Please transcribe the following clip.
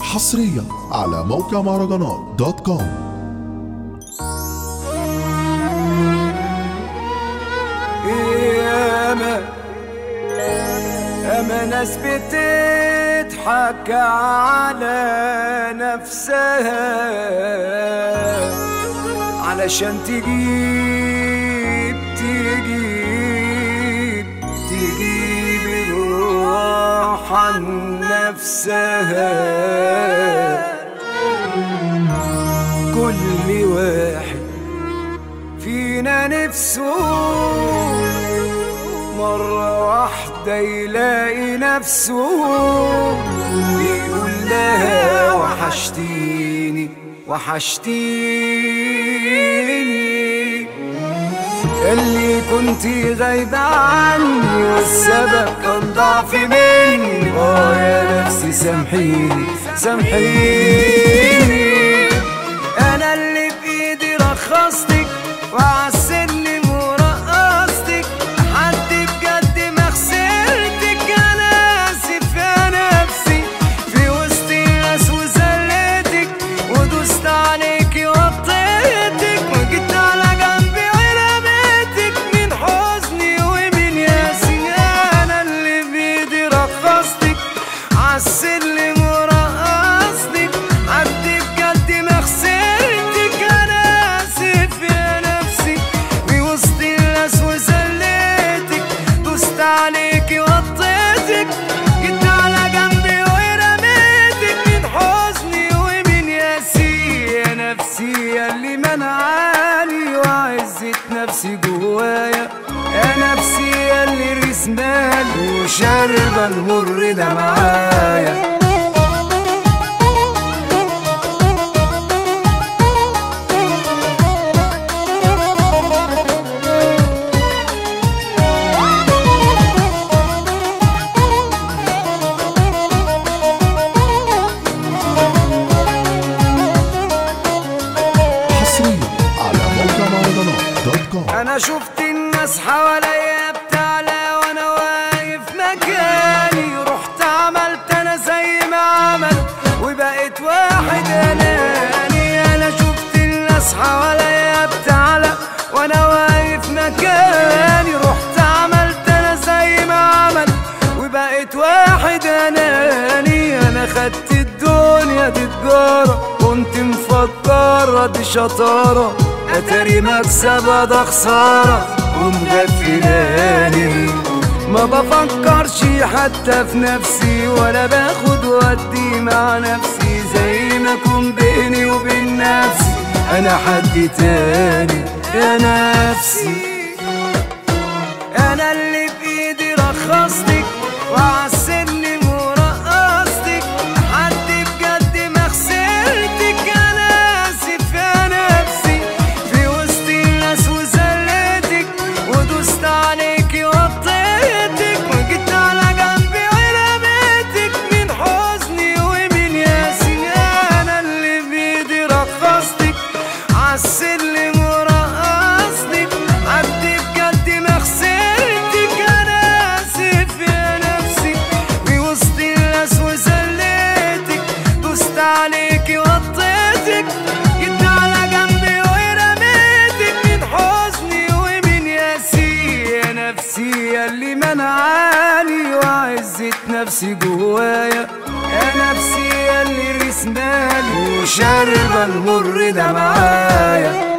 حصريا على موقع مهرجانات دوت كوم ياما ياما ناس بتضحك على نفسها علشان تجيب تجيب تجيب الروح عن نفسها كل واحد فينا نفسه مرة واحدة يلاقي نفسه بيقول لها وحشتيني وحشتيني اللي كنت غايبة عني والسبب كان ضعف مني اه يا نفسي سامحيني سامحيني انا اللي بايدي رخصتك وعالسلم ورقصتك لحد بجد ما خسرتك انا اسف يا نفسي في وسط الناس وزلتك ودوست عليكي وطيتك وجيت على جنبي ورميتك من حزني ومن ياسي انا اللي بايدي رقصتك عالسلم ورقصتك حد بجد ما خسرتك انا اسف يا نفسي في وسط الناس وزلتك دوست عليكي وطيتك جيت على جنبي ورميتك من حزني ومن ياسي يا نفسي اللي منعاني وعزت نفسي جوايا يا نفسي اللي رسمالي وشاربة المر ده معايا حصريا على موقع مهرجانات دوت كوم انا شفت الناس حواليا بتعلى وانا واقف مكاني رحت عملت انا زي ما عمل وبقيت واحد اناني انا شفت الناس حواليا بتعلى وانا واقف مكاني رحت عملت انا زي ما عمل وبقيت واحد اناني انا خدت الدنيا دي تجارة كنت مفكرة دي شطارة اتاري مكسبة ده خسارة ومغفلاني ما بفكرش حتى في نفسي ولا باخد ودي مع نفسي زي ما اكون بيني وبين نفسي انا حد تاني يا نفسي انا اللي بايدي رخصتك وعالسلم ورقصتك لحد بجد ما خسرتك انا اسف يا نفسي في وسط الناس وزلتك ودوست عليكي وطيتك وجيت على جنبي ورميتك من حزني ومن ياسي انا اللي بايدي رقصتك عالسلم ورقصتك حد بجد ما خسرتك انا اسف يا نفسي في وسط الناس وزلتك دوست عليكي وطيتك جيت على جنبي ورميتك من حزني ومن ياسي يا نفسي اللي منعاني وعزت نفسي جوايا يا نفسي اللي رسمالي وشاربة المر ده معايا